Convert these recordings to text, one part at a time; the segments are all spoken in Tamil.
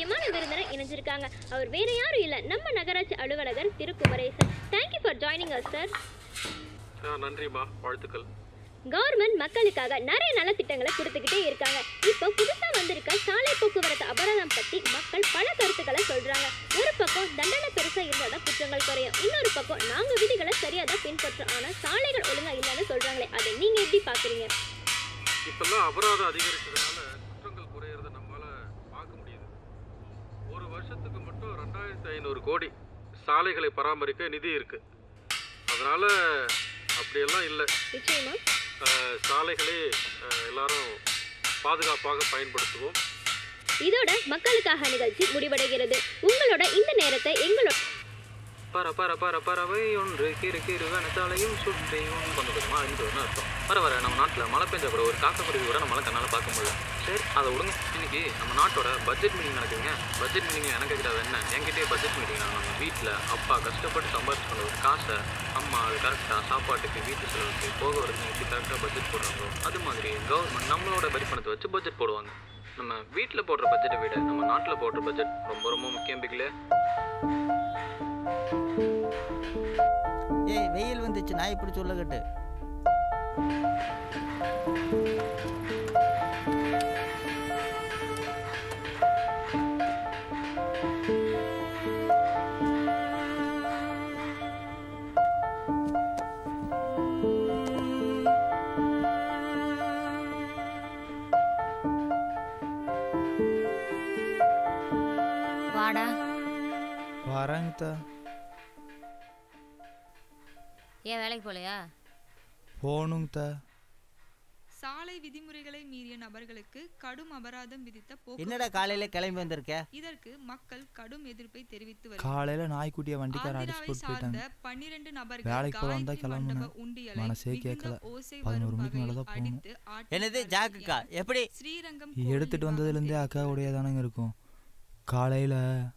முக்கியமான விருந்தினர் இணைஞ்சிருக்காங்க அவர் வேற யாரும் இல்ல நம்ம நகராட்சி அலுவலகர் Thirukumaresan thank you for joining us sir நன்றிம்மா வாழ்த்துக்கள் கவர்மெண்ட் மக்களுக்காக நிறைய நல்ல திட்டங்களை கொடுத்துக்கிட்டே இருக்காங்க இப்போ புதுசா வந்திருக்க சாலை போக்குவரத்து அபராதம் பத்தி மக்கள் பல கருத்துக்களை சொல்றாங்க ஒரு பக்கம் தண்டனை பெருசா இருந்தாதான் குற்றங்கள் குறையும் இன்னொரு பக்கம் நாங்க விதிகளை சரியா தான் பின்பற்றோம் ஆனா சாலைகள் ஒழுங்கா இல்லைன்னு சொல்றாங்களே அதை நீங்க எப்படி பாக்குறீங்க இப்பெல்லாம் அபராதம் அதிகரிச்சதுனால குற்றங்கள் குறையிறத நம்மளால பார்க்க முடியுது ஒரு வருஷத்துக்கு மட்டும் ரெண்டாயிரத்தி ஐநூறு கோடி சாலைகளை பராமரிக்க நிதி இருக்கு அதனால அப்படியெல்லாம் இல்லை நிச்சயமா அஹ், சாலைகளை அஹ், எல்லாரும் பாதுகாப்பாக பயன்படுத்துவோம் இதோட மக்களுக்காக நிகழ்ச்சி முடிவடைகிறது உங்களோட இந்த நேரத்தை எங்களோட பர பர பர பறவை ஒன்று கிறு கிறு வனத்தாலையும் சுற்றி கொஞ்சமா இருந்து ஒன்று அர்த்தம் வர வர நம்ம நாட்டில் மழை பெஞ்சா கூட ஒரு காக்கக்குருவி கூட நம்மளால கண்ணால் பார்க்க முடியல சரி அதை விடுங்க இன்னைக்கு நம்ம நாட்டோட பட்ஜெட் மீட்டிங் நடக்குதுங்க பட்ஜெட் மீட்டிங் எனக்கு கேட்குறது என்ன என்கிட்டயே பட்ஜெட் மீட்டிங் நம்ம வீட்டில் அப்பா கஷ்டப்பட்டு சம்பாதிச்சு கொண்ட ஒரு காசை அம்மா அது கரெக்டாக சாப்பாட்டுக்கு வீட்டு செலவுக்கு போக வரதுக்கு எப்படி கரெக்டாக பட்ஜெட் போடுறாங்களோ அது மாதிரி கவர்மெண்ட் நம்மளோட வரி பணத்தை வச்சு பட்ஜெட் போடுவாங்க நம்ம வீட்டில் போடுற பட்ஜெட்டை விட நம்ம நாட்டில் போடுற பட்ஜெட் ரொம்ப ரொம்ப முக்கியம் பிக்லே ஏய் வெயில் வந்துச்சு நான் இப்படி சொல்லக்கட்டு வாடா வரேங்க ஏன் வேலைக்கு போகலையா போகணுங்க சாலை விதிமுறைகளை மீறிய நபர்களுக்கு கடும் அபராதம் விதித்த போக்குவரத்து என்னடா காலையில கிளம்பி வந்திருக்க இதற்கு மக்கள் கடும் எதிர்ப்பை தெரிவித்து வருகின்றனர். காலையில நாய்க்குட்டியை வண்டிக்கார அடிச்சு ஆந்திராவை போட்டு சார்ந்த போயிட்டாங்க பன்னிரண்டு நபர்கள் வேலைக்கு போகலாம் தான் காயத்ரி மண்டப கிளம்புனேன் உண்டியலை மனசே மிகுந்த கேட்கல ஓசை பதினோரு வரும் மணிக்கு மேலே தான் வகையில் போகணும் அடித்து ஆட்டி என்னது ஜாக்குக்கா எப்படி ஸ்ரீரங்கம் எடுத்துட்டு வந்ததுலேருந்தே அக்கா உடைய தானங்க இருக்கும் காலையில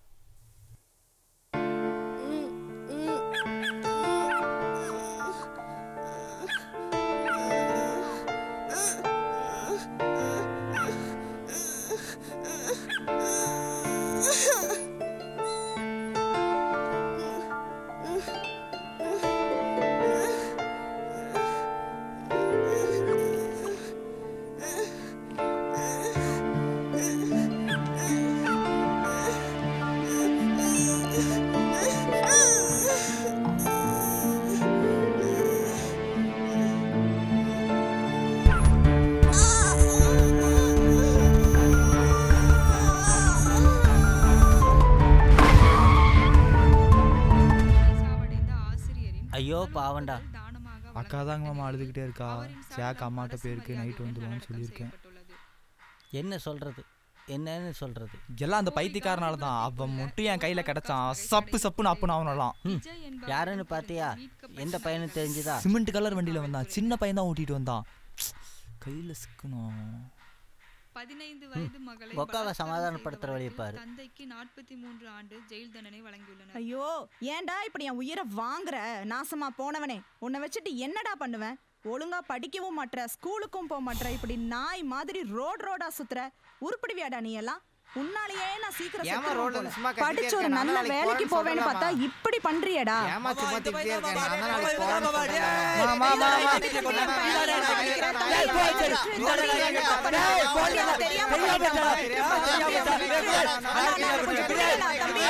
ஐயோ பாவண்டா அக்கா தாங்க மாமா அழுதுகிட்டே இருக்கா ஜாக் அம்மாட்ட போயிருக்கு நைட் வந்துடுவான்னு சொல்லியிருக்கேன் என்ன சொல்றது என்னன்னு சொல்றது எல்லாம் அந்த பைத்தியக்காரனால தான் அவன் மட்டும் என் கையில கிடைச்சான் சப்பு சப்புன்னு அப்புன்னு அவனெல்லாம் யாருன்னு பாத்தியா எந்த பையனு தெரிஞ்சுதா சிமெண்ட் கலர் வண்டியில வந்தான் சின்ன பையன் தான் ஓட்டிட்டு வந்தான் கையில சிக்கணும் பதினைந்து வயது மகளை கொக்காவை பலாத்காரம் சமாதானப்படுத்துற செய்த வழியை வழக்கில் பாரு. தந்தைக்கு நாற்பத்தி மூன்று ஆண்டு ஜெயில் தண்டனை வழங்கியுள்ளனர் ஐயோ ஏன்டா இப்படி என் உயிரை வாங்குற நாசமா போனவனே உன்னை வச்சுட்டு என்னடா பண்ணுவேன் ஒழுங்கா படிக்கவும் மாட்ற ஸ்கூலுக்கும் போக மாட்ற இப்படி நாய் மாதிரி ரோட் ரோடா சுத்துற உருப்பிடுவியாடா நீ எல்லாம் உன்னாலேயே நான் சீக்கிரம் ஏம்மா செத்துருவேன் ரோட்ல போல. சும்மா கத்திட்டே படிச்சு ஒரு இருக்க? நல்ல நாளைக்கு வேலைக்கு போறேன்னு போவேன்னு பார்த்தா சொல்லலாமா? இப்படி பண்றியடா ஏம்மா சும்மா திட்டிட்டே இருக்க? நான் தான் நாளைக்கு போறேன்னு மாமா, சொல்றேன். மாமா, மாமா, மாமா, மாமா. வீட்டுக்கு கொண்டு வந்து நான் பையனை நான் அடிக்கிறேன். நான் ஏய், போய் சரி. நான் இந்த நான் நீ என்ன பண்ண? ஏய், போய் அதை தெரியாம பண்ணிட்டான். தெரியாம பண்ணிட்டான். தெரியாம பண்ணிட்டான். அண்ணா, அண்ணா, கொஞ்சம் பிடிக்கல, தம்பி,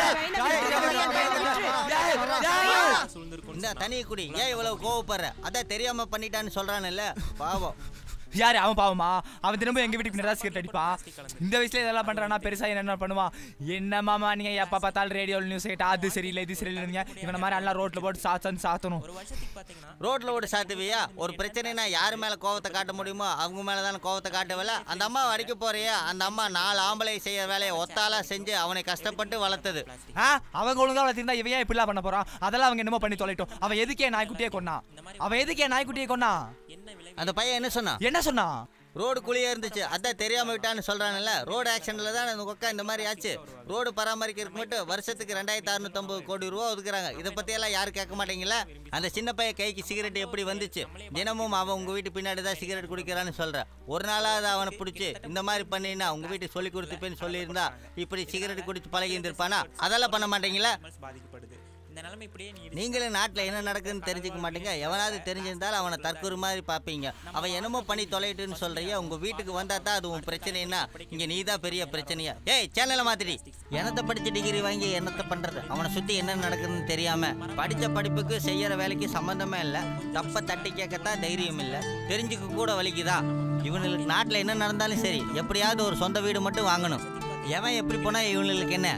பையனை விட்டுரு. இந்த தனி குடி ஏன் இவ்வளவு கோவப்படுற அதான் தெரியாம பண்ணிட்டான்னு சொல்றான்ல பாவம் யாரு அவன் பாவமா அவன் திரும்ப எங்க வீட்டுக்கு பின்னாடி சிகரெட் அடிப்பான் இந்த வயசுல இதெல்லாம் பண்றானா பெருசா என்ன பண்ணுவான் என்ன மாமா நீங்க எப்ப பார்த்தாலும் ரேடியோ நியூஸ் கேட்டா அது சரியில்லை இது சரியில்லைங்க இவன மாதிரி எல்லாம் ரோட்ல போட்டு சாத்தன்னு சாத்தணும் ரோட்ல ஓட சாத்துவியா ஒரு பிரச்சனைனா யார் மேல கோவத்தை காட்ட முடியுமோ அவங்க மேல தானே கோவத்தை காட்டவில்ல அந்த அம்மாவை அடிக்க போறியா அந்த அம்மா நாலு ஆம்பளை செய்யற வேலையை ஒத்தாளா செஞ்சு அவனை கஷ்டப்பட்டு வளர்த்தது ஆ அவங்க ஒழுங்கா வளர்த்திருந்தா இவன் ஏன் இப்படிலாம் பண்ண போறான் அதெல்லாம் அவங்க என்னமோ பண்ணி தொலைட்டும் அவன் எதுக்கே நாய்க்குட்டியே கொன்னா அவன் எதுக்கே நாய்க்குட்டியே கொன்னா அந்த பையன் என்ன சொன்னா என்ன சொன்னா ரோடு குழியா இருந்துச்சு அதான் தெரியாம விட்டான்னு சொல்றாங்கல்ல ரோடு ஆக்சிடென்ட்ல தான் அந்த கொக்கா இந்த மாதிரி ஆச்சு ரோடு பராமரிக்கிறதுக்கு மட்டும் வருஷத்துக்கு ரெண்டாயிரத்தி அறுநூத்தம்பது கோடி ரூபா ஒதுக்குறாங்க இதை பத்தி எல்லாம் யாரும் கேட்க மாட்டீங்களா அந்த சின்ன பையன் கைக்கு சிகரெட் எப்படி வந்துச்சு தினமும் அவன் உங்க வீட்டு பின்னாடி தான் சிகரெட் குடிக்கிறான்னு சொல்ற ஒரு நாளாவது அவனை பிடிச்சி இந்த மாதிரி பண்ணினா உங்க வீட்டுக்கு சொல்லி கொடுத்துப்பேன்னு சொல்லியிருந்தா இப்படி சிகரெட் குடிச்சு பழகி இருந்திருப்பானா அதெல்லாம் பண்ண மாட்டீங்களா பாதிக்கப்படுது இந்த நிலைமை இப்படியே நீ நீங்களும் நாட்டில் என்ன நடக்குதுன்னு தெரிஞ்சுக்க மாட்டீங்க எவனாவது தெரிஞ்சிருந்தாலும் அவனை தற்கொலை மாதிரி பார்ப்பீங்க அவன் என்னமோ பண்ணி தொலைட்டுன்னு சொல்றிய உங்க வீட்டுக்கு வந்தா தான் அது உன் பிரச்சனைனா இங்க நீ தான் பெரிய பிரச்சனையா ஏய் சேனலை மாத்திடி என்னத்தை படிச்ச டிகிரி வாங்கி என்னத்தை பண்றது அவனை சுத்தி என்ன நடக்குதுன்னு தெரியாம படிச்ச படிப்புக்கு செய்யற வேலைக்கு சம்பந்தமே இல்ல தப்ப தட்டி கேட்கத்தான் தைரியம் இல்ல தெரிஞ்சுக்க கூட வலிக்குதா இவனுக்கு நாட்டில் என்ன நடந்தாலும் சரி எப்படியாவது ஒரு சொந்த வீடு மட்டும் வாங்கணும் எவன் எப்படி போனா இவனுக்கு என்ன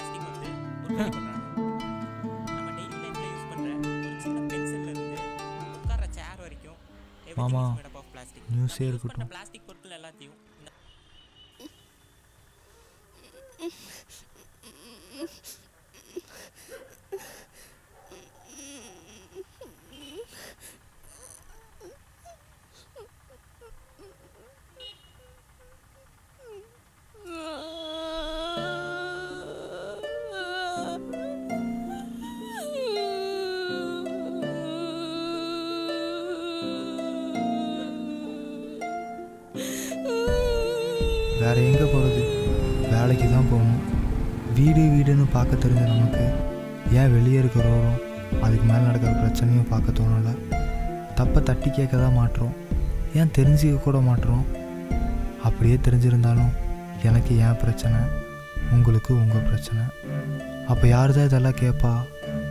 நம்ம டெய்லி லைஃப்ல யூஸ் பண்ற ஒரு சின்ன பென்சில்ல இருந்து உட்கார்ற சேர் வரைக்கும் மாமா, பிளாஸ்டிக் நியூஸே யூஸ் இருக்கட்டும். பண்ற பிளாஸ்டிக் பொருட்கள் எல்லாத்தையும் இந்த வேற எங்கே போகிறது வேலைக்கு தான் போகணும் வீடு வீடுன்னு பார்க்க தெரிஞ்ச நமக்கு ஏன் வெளியே இருக்கிற ரோடும் அதுக்கு மேலே நடக்கிற பிரச்சனையும் பார்க்க தோணலை தப்பை தட்டி கேட்க தான் மாட்டுறோம் ஏன் தெரிஞ்சுக்க கூட மாட்டுறோம் அப்படியே தெரிஞ்சிருந்தாலும் எனக்கு ஏன் பிரச்சனை உங்களுக்கு உங்கள் பிரச்சனை அப்போ யார் தான் இதெல்லாம் கேட்பா